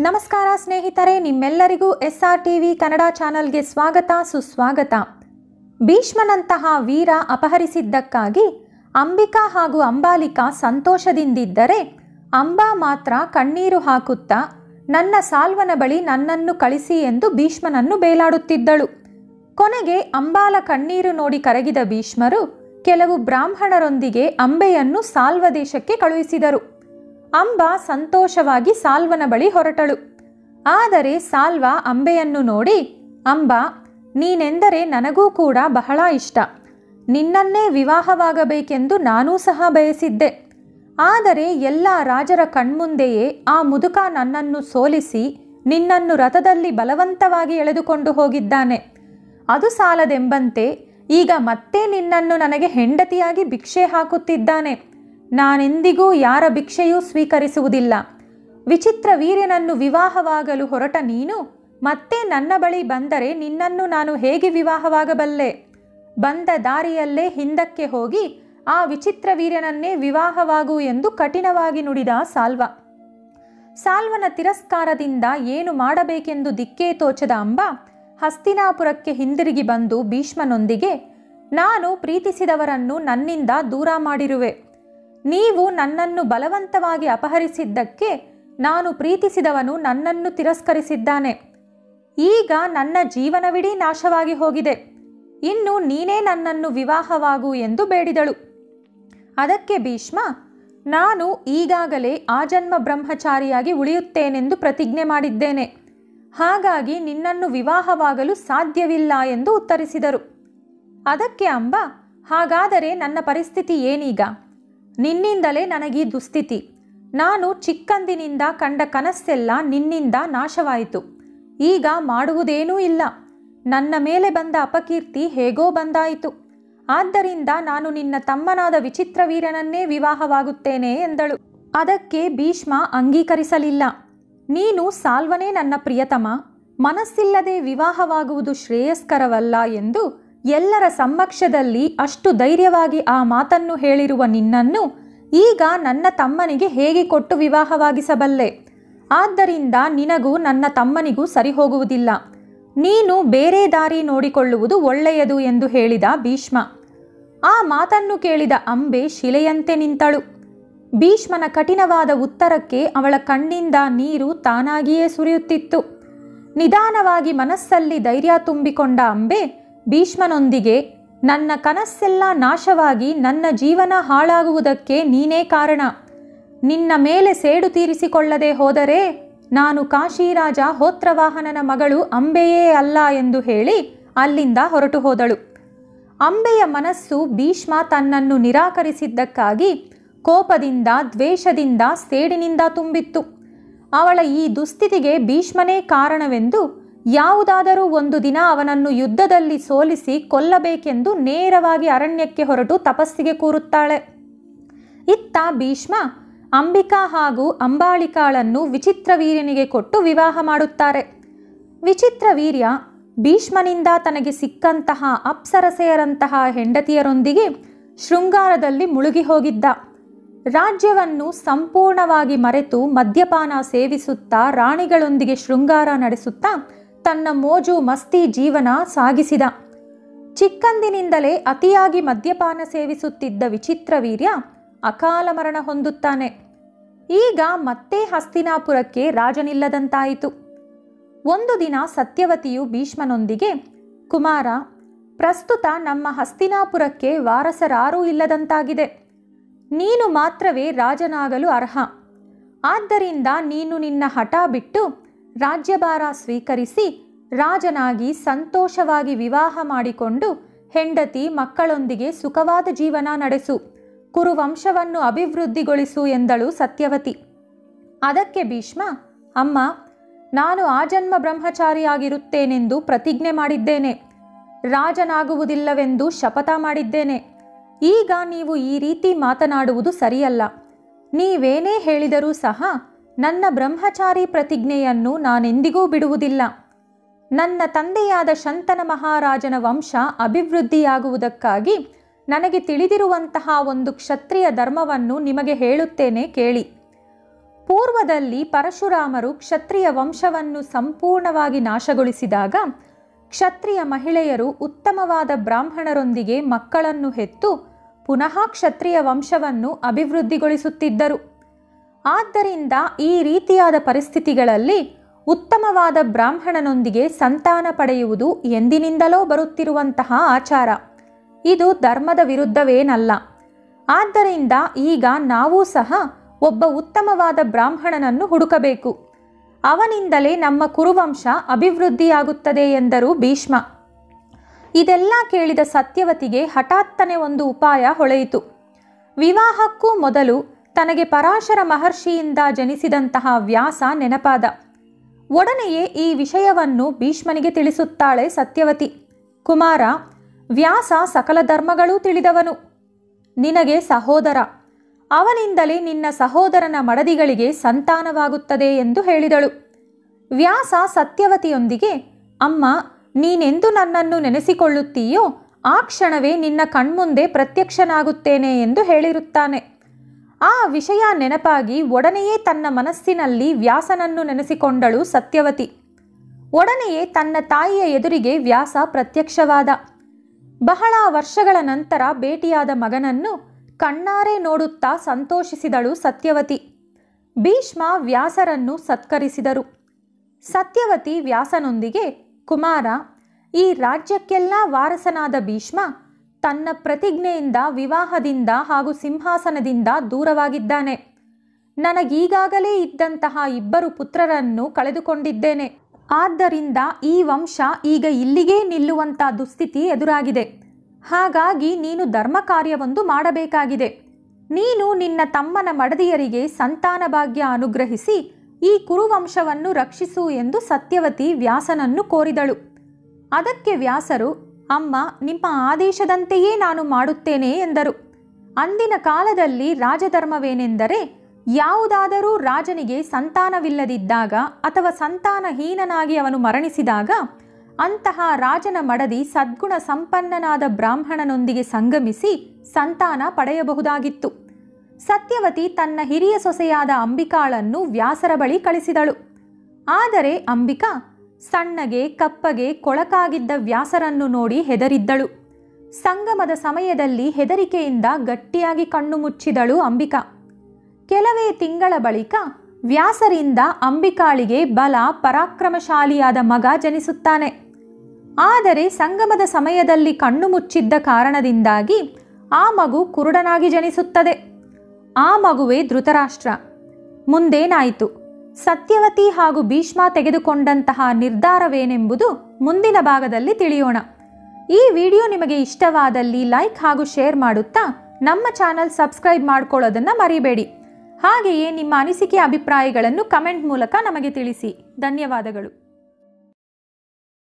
ನಮಸ್ಕಾರ ಸ್ನೇಹಿತರೆ ನಿಮ್ಮೆಲ್ಲರಿಗೂ ಎಸ್ ಆರ್ ಟಿವಿ ಕನ್ನಡ ಚಾನಲ್ಗೆ ಸ್ವಾಗತ ಸುಸ್ವಾಗತ ಭೀಷ್ಮನಂತಹ ವೀರ ಅಪಹರಿಸಿದ್ದಕ್ಕಾಗಿ ಅಂಬಿಕಾ ಹಾಗೂ ಅಂಬಾಲಿಕಾ ಸಂತೋಷದಿಂದಿದ್ದರೆ ಅಂಬಾ ಮಾತ್ರ ಕಣ್ಣೀರು ಹಾಕುತ್ತಾ ನನ್ನ ಸಾಲ್ವನ ಬಳಿ ನನ್ನನ್ನು ಕಳಿಸಿ ಎಂದು ಭೀಷ್ಮನನ್ನು ಬೇಲಾಡುತ್ತಿದ್ದಳು ಕೊನೆಗೆ ಅಂಬಾಲ ಕಣ್ಣೀರು ನೋಡಿ ಕರಗಿದ ಭೀಷ್ಮರು ಕೆಲವು ಬ್ರಾಹ್ಮಣರೊಂದಿಗೆ ಅಂಬೆಯನ್ನು ಸಾಲ್ವ ದೇಶಕ್ಕೆ ಕಳುಹಿಸಿದರು ಅಂಬ ಸಂತೋಷವಾಗಿ ಸಾಲ್ವನ ಬಳಿ ಹೊರಟಳು ಆದರೆ ಸಾಲ್ವ ಅಂಬೆಯನ್ನು ನೋಡಿ ಅಂಬ ನೀನೆಂದರೆ ನನಗೂ ಕೂಡ ಬಹಳ ಇಷ್ಟ ನಿನ್ನನ್ನೇ ವಿವಾಹವಾಗಬೇಕೆಂದು ನಾನೂ ಸಹ ಬಯಸಿದ್ದೆ ಆದರೆ ಎಲ್ಲ ರಾಜರ ಕಣ್ಮುಂದೆಯೇ ಆ ಮುದುಕ ನನ್ನನ್ನು ಸೋಲಿಸಿ ನಿನ್ನನ್ನು ರಥದಲ್ಲಿ ಬಲವಂತವಾಗಿ ಎಳೆದುಕೊಂಡು ಹೋಗಿದ್ದಾನೆ ಅದು ಸಾಲದೆಂಬಂತೆ ಈಗ ಮತ್ತೆ ನಿನ್ನನ್ನು ನನಗೆ ಹೆಂಡತಿಯಾಗಿ ಭಿಕ್ಷೆ ಹಾಕುತ್ತಿದ್ದಾನೆ ನಾನೆಂದಿಗೂ ಯಾರ ಭಿಕ್ಷೆಯೂ ಸ್ವೀಕರಿಸುವುದಿಲ್ಲ ವಿಚಿತ್ರ ವೀರ್ಯನನ್ನು ವಿವಾಹವಾಗಲು ಹೊರಟ ನೀನು ಮತ್ತೆ ನನ್ನ ಬಳಿ ಬಂದರೆ ನಿನ್ನನ್ನು ನಾನು ಹೇಗೆ ವಿವಾಹವಾಗಬಲ್ಲೆ ಬಂದ ದಾರಿಯಲ್ಲೇ ಹಿಂದಕ್ಕೆ ಹೋಗಿ ಆ ವಿಚಿತ್ರ ವೀರ್ಯನನ್ನೇ ವಿವಾಹವಾಗು ಎಂದು ಕಠಿಣವಾಗಿ ನುಡಿದ ಸಾಲ್ವ ಸಾಲ್ವನ ತಿರಸ್ಕಾರದಿಂದ ಏನು ಮಾಡಬೇಕೆಂದು ದಿಕ್ಕೇ ತೋಚದ ಅಂಬ ಹಸ್ತಿನಾಪುರಕ್ಕೆ ಹಿಂದಿರುಗಿ ಬಂದು ಭೀಷ್ಮನೊಂದಿಗೆ ನಾನು ಪ್ರೀತಿಸಿದವರನ್ನು ನನ್ನಿಂದ ದೂರ ಮಾಡಿರುವೆ ನೀವು ನನ್ನನ್ನು ಬಲವಂತವಾಗಿ ಅಪಹರಿಸಿದ್ದಕ್ಕೆ ನಾನು ಪ್ರೀತಿಸಿದವನು ನನ್ನನ್ನು ತಿರಸ್ಕರಿಸಿದ್ದಾನೆ ಈಗ ನನ್ನ ಜೀವನವಿಡೀ ನಾಶವಾಗಿ ಹೋಗಿದೆ ಇನ್ನು ನೀನೇ ನನ್ನನ್ನು ವಿವಾಹವಾಗು ಎಂದು ಬೇಡಿದಳು ಅದಕ್ಕೆ ಭೀಷ್ಮ ನಾನು ಈಗಾಗಲೇ ಆಜನ್ಮ ಬ್ರಹ್ಮಚಾರಿಯಾಗಿ ಉಳಿಯುತ್ತೇನೆಂದು ಪ್ರತಿಜ್ಞೆ ಮಾಡಿದ್ದೇನೆ ಹಾಗಾಗಿ ನಿನ್ನನ್ನು ವಿವಾಹವಾಗಲು ಸಾಧ್ಯವಿಲ್ಲ ಎಂದು ಉತ್ತರಿಸಿದರು ಅದಕ್ಕೆ ಅಂಬ ಹಾಗಾದರೆ ನನ್ನ ಪರಿಸ್ಥಿತಿ ಏನೀಗ ನಿನ್ನಿಂದಲೇ ನನಗೀ ದುಸ್ಥಿತಿ ನಾನು ಚಿಕ್ಕಂದಿನಿಂದ ಕಂಡ ಕನಸ್ಸೆಲ್ಲ ನಿನ್ನಿಂದ ನಾಶವಾಯಿತು ಈಗ ಮಾಡುವುದೇನೂ ಇಲ್ಲ ನನ್ನ ಮೇಲೆ ಬಂದ ಅಪಕೀರ್ತಿ ಹೇಗೋ ಬಂದಾಯಿತು ಆದ್ದರಿಂದ ನಾನು ನಿನ್ನ ತಮ್ಮನಾದ ವಿಚಿತ್ರ ವೀರನನ್ನೇ ವಿವಾಹವಾಗುತ್ತೇನೆ ಎಂದಳು ಅದಕ್ಕೆ ಭೀಷ್ಮ ಅಂಗೀಕರಿಸಲಿಲ್ಲ ನೀನು ಸಾಲ್ವನೇ ನನ್ನ ಪ್ರಿಯತಮ ಮನಸ್ಸಿಲ್ಲದೆ ವಿವಾಹವಾಗುವುದು ಶ್ರೇಯಸ್ಕರವಲ್ಲ ಎಂದು ಎಲ್ಲರ ಸಮ್ಮಕ್ಷದಲ್ಲಿ ಅಷ್ಟು ಧೈರ್ಯವಾಗಿ ಆ ಮಾತನ್ನು ಹೇಳಿರುವ ನಿನ್ನನ್ನು ಈಗ ನನ್ನ ತಮ್ಮನಿಗೆ ಹೇಗೆ ಕೊಟ್ಟು ವಿವಾಹವಾಗಿಸಬಲ್ಲೆ ಆದ್ದರಿಂದ ನಿನಗೂ ನನ್ನ ತಮ್ಮನಿಗೂ ಸರಿ ಹೋಗುವುದಿಲ್ಲ ನೀನು ಬೇರೆ ದಾರಿ ನೋಡಿಕೊಳ್ಳುವುದು ಒಳ್ಳೆಯದು ಎಂದು ಹೇಳಿದ ಭೀಷ್ಮ ಆ ಮಾತನ್ನು ಕೇಳಿದ ಅಂಬೆ ಶಿಲೆಯಂತೆ ನಿಂತಳು ಭೀಷ್ಮನ ಕಠಿಣವಾದ ಉತ್ತರಕ್ಕೆ ಅವಳ ಕಣ್ಣಿಂದ ನೀರು ತಾನಾಗಿಯೇ ಸುರಿಯುತ್ತಿತ್ತು ನಿಧಾನವಾಗಿ ಮನಸ್ಸಲ್ಲಿ ಧೈರ್ಯ ತುಂಬಿಕೊಂಡ ಅಂಬೆ ಭೀಷ್ಮನೊಂದಿಗೆ ನನ್ನ ಕನಸ್ಸೆಲ್ಲ ನಾಶವಾಗಿ ನನ್ನ ಜೀವನ ಹಾಳಾಗುವುದಕ್ಕೆ ನೀನೇ ಕಾರಣ ನಿನ್ನ ಮೇಲೆ ಸೇಡು ತೀರಿಸಿಕೊಳ್ಳದೆ ಹೋದರೆ ನಾನು ಕಾಶಿರಾಜ ಹೋತ್ರವಾಹನನ ಮಗಳು ಅಂಬೆಯೇ ಅಲ್ಲ ಎಂದು ಹೇಳಿ ಅಲ್ಲಿಂದ ಹೊರಟು ಹೋದಳು ಅಂಬೆಯ ಮನಸ್ಸು ಭೀಷ್ಮ ತನ್ನನ್ನು ನಿರಾಕರಿಸಿದ್ದಕ್ಕಾಗಿ ಕೋಪದಿಂದ ದ್ವೇಷದಿಂದ ಸೇಡಿನಿಂದ ತುಂಬಿತ್ತು ಅವಳ ಈ ದುಸ್ಥಿತಿಗೆ ಭೀಷ್ಮನೇ ಕಾರಣವೆಂದು ಯಾವುದಾದರೂ ಒಂದು ದಿನ ಅವನನ್ನು ಯುದ್ಧದಲ್ಲಿ ಸೋಲಿಸಿ ಕೊಲ್ಲಬೇಕೆಂದು ನೇರವಾಗಿ ಅರಣ್ಯಕ್ಕೆ ಹೊರಟು ತಪಸ್ಸಿಗೆ ಕೂರುತ್ತಾಳೆ ಇತ್ತ ಭೀಷ್ಮ ಅಂಬಿಕಾ ಹಾಗೂ ಅಂಬಾಳಿಕಾಳನ್ನು ವಿಚಿತ್ರ ವೀರ್ಯನಿಗೆ ಕೊಟ್ಟು ವಿವಾಹ ಮಾಡುತ್ತಾರೆ ವಿಚಿತ್ರ ವೀರ್ಯ ಭೀಷ್ಮನಿಂದ ತನಗೆ ಸಿಕ್ಕಂತಹ ಅಪ್ಸರಸೆಯರಂತಹ ಹೆಂಡತಿಯರೊಂದಿಗೆ ಶೃಂಗಾರದಲ್ಲಿ ಮುಳುಗಿ ಹೋಗಿದ್ದ ರಾಜ್ಯವನ್ನು ಸಂಪೂರ್ಣವಾಗಿ ಮರೆತು ಮದ್ಯಪಾನ ಸೇವಿಸುತ್ತಾ ರಾಣಿಗಳೊಂದಿಗೆ ಶೃಂಗಾರ ನಡೆಸುತ್ತಾ ತನ್ನ ಮೋಜು ಮಸ್ತಿ ಜೀವನ ಸಾಗಿಸಿದ ಚಿಕ್ಕಂದಿನಿಂದಲೇ ಅತಿಯಾಗಿ ಮದ್ಯಪಾನ ಸೇವಿಸುತ್ತಿದ್ದ ವಿಚಿತ್ರ ವೀರ್ಯ ಅಕಾಲ ಮರಣ ಹೊಂದುತ್ತಾನೆ ಈಗ ಮತ್ತೆ ಹಸ್ತಿನಾಪುರಕ್ಕೆ ರಾಜನಿಲ್ಲದಂತಾಯಿತು ಒಂದು ದಿನ ಸತ್ಯವತಿಯು ಭೀಷ್ಮನೊಂದಿಗೆ ಕುಮಾರ ಪ್ರಸ್ತುತ ನಮ್ಮ ಹಸ್ತಿನಾಪುರಕ್ಕೆ ವಾರಸರಾರೂ ಇಲ್ಲದಂತಾಗಿದೆ ನೀನು ಮಾತ್ರವೇ ರಾಜನಾಗಲು ಅರ್ಹ ಆದ್ದರಿಂದ ನೀನು ನಿನ್ನ ಹಠ ಬಿಟ್ಟು ರಾಜ್ಯಭಾರ ಸ್ವೀಕರಿಸಿ ರಾಜನಾಗಿ ಸಂತೋಷವಾಗಿ ವಿವಾಹ ಮಾಡಿಕೊಂಡು ಹೆಂಡತಿ ಮಕ್ಕಳೊಂದಿಗೆ ಸುಖವಾದ ಜೀವನ ನಡೆಸು ಕುರುವಂಶವನ್ನು ಅಭಿವೃದ್ಧಿಗೊಳಿಸು ಎಂದಳು ಸತ್ಯವತಿ ಅದಕ್ಕೆ ಭೀಷ್ಮ ಅಮ್ಮ ನಾನು ಆಜನ್ಮ ಬ್ರಹ್ಮಚಾರಿಯಾಗಿರುತ್ತೇನೆಂದು ಪ್ರತಿಜ್ಞೆ ಮಾಡಿದ್ದೇನೆ ರಾಜನಾಗುವುದಿಲ್ಲವೆಂದು ಶಪಥ ಮಾಡಿದ್ದೇನೆ ಈಗ ನೀವು ಈ ರೀತಿ ಮಾತನಾಡುವುದು ಸರಿಯಲ್ಲ ನೀವೇನೇ ಹೇಳಿದರೂ ಸಹ ನನ್ನ ಬ್ರಹ್ಮಚಾರಿ ಪ್ರತಿಜ್ಞೆಯನ್ನು ನಾನೆಂದಿಗೂ ಬಿಡುವುದಿಲ್ಲ ನನ್ನ ತಂದೆಯಾದ ಶಂತನ ಮಹಾರಾಜನ ವಂಶ ಅಭಿವೃದ್ಧಿಯಾಗುವುದಕ್ಕಾಗಿ ನನಗೆ ತಿಳಿದಿರುವಂತಹ ಒಂದು ಕ್ಷತ್ರಿಯ ಧರ್ಮವನ್ನು ನಿಮಗೆ ಹೇಳುತ್ತೇನೆ ಕೇಳಿ ಪೂರ್ವದಲ್ಲಿ ಪರಶುರಾಮರು ಕ್ಷತ್ರಿಯ ವಂಶವನ್ನು ಸಂಪೂರ್ಣವಾಗಿ ನಾಶಗೊಳಿಸಿದಾಗ ಕ್ಷತ್ರಿಯ ಮಹಿಳೆಯರು ಉತ್ತಮವಾದ ಬ್ರಾಹ್ಮಣರೊಂದಿಗೆ ಮಕ್ಕಳನ್ನು ಹೆತ್ತು ಪುನಃ ಕ್ಷತ್ರಿಯ ವಂಶವನ್ನು ಅಭಿವೃದ್ಧಿಗೊಳಿಸುತ್ತಿದ್ದರು ಆದ್ದರಿಂದ ಈ ರೀತಿಯಾದ ಪರಿಸ್ಥಿತಿಗಳಲ್ಲಿ ಉತ್ತಮವಾದ ಬ್ರಾಹ್ಮಣನೊಂದಿಗೆ ಸಂತಾನ ಪಡೆಯುವುದು ಎಂದಿನಿಂದಲೋ ಬರುತ್ತಿರುವಂತಹ ಆಚಾರ ಇದು ಧರ್ಮದ ವಿರುದ್ಧವೇನಲ್ಲ ಆದ್ದರಿಂದ ಈಗ ನಾವೂ ಸಹ ಒಬ್ಬ ಉತ್ತಮವಾದ ಬ್ರಾಹ್ಮಣನನ್ನು ಹುಡುಕಬೇಕು ಅವನಿಂದಲೇ ನಮ್ಮ ಕುರುವಂಶ ಅಭಿವೃದ್ಧಿಯಾಗುತ್ತದೆ ಎಂದರು ಭೀಷ್ಮ ಇದೆಲ್ಲ ಕೇಳಿದ ಸತ್ಯವತಿಗೆ ಹಠಾತ್ತನೆ ಒಂದು ಉಪಾಯ ಹೊಳೆಯಿತು ವಿವಾಹಕ್ಕೂ ಮೊದಲು ತನಗೆ ಪರಾಶರ ಮಹರ್ಷಿಯಿಂದ ಜನಿಸಿದಂತಹ ವ್ಯಾಸ ನೆನಪಾದ ಒಡನೆಯೇ ಈ ವಿಷಯವನ್ನು ಭೀಷ್ಮನಿಗೆ ತಿಳಿಸುತ್ತಾಳೆ ಸತ್ಯವತಿ ಕುಮಾರ ವ್ಯಾಸ ಸಕಲ ಧರ್ಮಗಳೂ ತಿಳಿದವನು ನಿನಗೆ ಸಹೋದರ ಅವನಿಂದಲೇ ನಿನ್ನ ಸಹೋದರನ ಮಡದಿಗಳಿಗೆ ಸಂತಾನವಾಗುತ್ತದೆ ಎಂದು ಹೇಳಿದಳು ವ್ಯಾಸ ಸತ್ಯವತಿಯೊಂದಿಗೆ ಅಮ್ಮ ನೀನೆಂದು ನನ್ನನ್ನು ನೆನೆಸಿಕೊಳ್ಳುತ್ತೀಯೋ ಆ ಕ್ಷಣವೇ ನಿನ್ನ ಕಣ್ಮುಂದೆ ಪ್ರತ್ಯಕ್ಷನಾಗುತ್ತೇನೆ ಎಂದು ಹೇಳಿರುತ್ತಾನೆ ಆ ವಿಷಯ ನೆನಪಾಗಿ ಒಡನೆಯೇ ತನ್ನ ಮನಸ್ಸಿನಲ್ಲಿ ವ್ಯಾಸನನ್ನು ನೆನೆಸಿಕೊಂಡಳು ಸತ್ಯವತಿ ಒಡನೆಯೇ ತನ್ನ ತಾಯಿಯ ಎದುರಿಗೆ ವ್ಯಾಸ ಪ್ರತ್ಯಕ್ಷವಾದ ಬಹಳ ವರ್ಷಗಳ ನಂತರ ಭೇಟಿಯಾದ ಮಗನನ್ನು ಕಣ್ಣಾರೆ ನೋಡುತ್ತಾ ಸಂತೋಷಿಸಿದಳು ಸತ್ಯವತಿ ಭೀಷ್ಮ ವ್ಯಾಸರನ್ನು ಸತ್ಕರಿಸಿದರು ಸತ್ಯವತಿ ವ್ಯಾಸನೊಂದಿಗೆ ಕುಮಾರ ಈ ರಾಜ್ಯಕ್ಕೆಲ್ಲ ವಾರಸನಾದ ಭೀಷ್ಮ ತನ್ನ ಪ್ರತಿಜ್ಞೆಯಿಂದ ವಿವಾಹದಿಂದ ಹಾಗೂ ಸಿಂಹಾಸನದಿಂದ ದೂರವಾಗಿದ್ದಾನೆ ನನಗೀಗಾಗಲೇ ಇದ್ದಂತಹ ಇಬ್ಬರು ಪುತ್ರರನ್ನು ಕಳೆದುಕೊಂಡಿದ್ದೇನೆ ಆದ್ದರಿಂದ ಈ ವಂಶ ಈಗ ಇಲ್ಲಿಗೇ ನಿಲ್ಲುವಂಥ ದುಸ್ಥಿತಿ ಎದುರಾಗಿದೆ ಹಾಗಾಗಿ ನೀನು ಧರ್ಮ ಕಾರ್ಯವೊಂದು ಮಾಡಬೇಕಾಗಿದೆ ನೀನು ನಿನ್ನ ತಮ್ಮನ ಮಡದಿಯರಿಗೆ ಸಂತಾನ ಭಾಗ್ಯ ಅನುಗ್ರಹಿಸಿ ಈ ಕುರುವಂಶವನ್ನು ರಕ್ಷಿಸು ಎಂದು ಸತ್ಯವತಿ ವ್ಯಾಸನನ್ನು ಕೋರಿದಳು ಅದಕ್ಕೆ ವ್ಯಾಸರು ಅಮ್ಮ ನಿಮ್ಮ ಆದೇಶದಂತೆಯೇ ನಾನು ಮಾಡುತ್ತೇನೆ ಎಂದರು ಅಂದಿನ ಕಾಲದಲ್ಲಿ ರಾಜಧರ್ಮವೇನೆಂದರೆ ಯಾವುದಾದರೂ ರಾಜನಿಗೆ ಸಂತಾನವಿಲ್ಲದಿದ್ದಾಗ ಅಥವಾ ಸಂತಾನಹೀನನಾಗಿ ಅವನು ಮರಣಿಸಿದಾಗ ಅಂತಹ ರಾಜನ ಮಡದಿ ಸದ್ಗುಣ ಸಂಪನ್ನನಾದ ಬ್ರಾಹ್ಮಣನೊಂದಿಗೆ ಸಂಗಮಿಸಿ ಸಂತಾನ ಪಡೆಯಬಹುದಾಗಿತ್ತು ಸತ್ಯವತಿ ತನ್ನ ಹಿರಿಯ ಸೊಸೆಯಾದ ಅಂಬಿಕಾಳನ್ನು ವ್ಯಾಸರ ಬಳಿ ಕಳಿಸಿದಳು ಆದರೆ ಅಂಬಿಕಾ ಸಣ್ಣಗೆ ಕಪ್ಪಗೆ ಕೊಳಕಾಗಿದ್ದ ವ್ಯಾಸರನ್ನು ನೋಡಿ ಹೆದರಿದ್ದಳು ಸಂಗಮದ ಸಮಯದಲ್ಲಿ ಹೆದರಿಕೆಯಿಂದ ಗಟ್ಟಿಯಾಗಿ ಕಣ್ಣು ಮುಚ್ಚಿದಳು ಅಂಬಿಕಾ ಕೆಲವೇ ತಿಂಗಳ ಬಳಿಕ ವ್ಯಾಸರಿಂದ ಅಂಬಿಕಾಳಿಗೆ ಬಲ ಪರಾಕ್ರಮಶಾಲಿಯಾದ ಮಗ ಜನಿಸುತ್ತಾನೆ ಆದರೆ ಸಂಗಮದ ಸಮಯದಲ್ಲಿ ಕಣ್ಣು ಮುಚ್ಚಿದ್ದ ಕಾರಣದಿಂದಾಗಿ ಆ ಮಗು ಕುರುಡನಾಗಿ ಜನಿಸುತ್ತದೆ ಆ ಮಗುವೇ ಧೃತರಾಷ್ಟ್ರ ಮುಂದೇನಾಯಿತು ಸತ್ಯವತಿ ಹಾಗೂ ಭೀಷ್ಮ ತೆಗೆದುಕೊಂಡಂತಹ ನಿರ್ಧಾರವೇನೆಂಬುದು ಮುಂದಿನ ಭಾಗದಲ್ಲಿ ತಿಳಿಯೋಣ ಈ ವಿಡಿಯೋ ನಿಮಗೆ ಇಷ್ಟವಾದಲ್ಲಿ ಲೈಕ್ ಹಾಗೂ ಶೇರ್ ಮಾಡುತ್ತಾ ನಮ್ಮ ಚಾನಲ್ ಸಬ್ಸ್ಕ್ರೈಬ್ ಮಾಡ್ಕೊಳ್ಳೋದನ್ನು ಮರಿಬೇಡಿ ಹಾಗೆಯೇ ನಿಮ್ಮ ಅನಿಸಿಕೆ ಅಭಿಪ್ರಾಯಗಳನ್ನು ಕಮೆಂಟ್ ಮೂಲಕ ನಮಗೆ ತಿಳಿಸಿ ಧನ್ಯವಾದಗಳು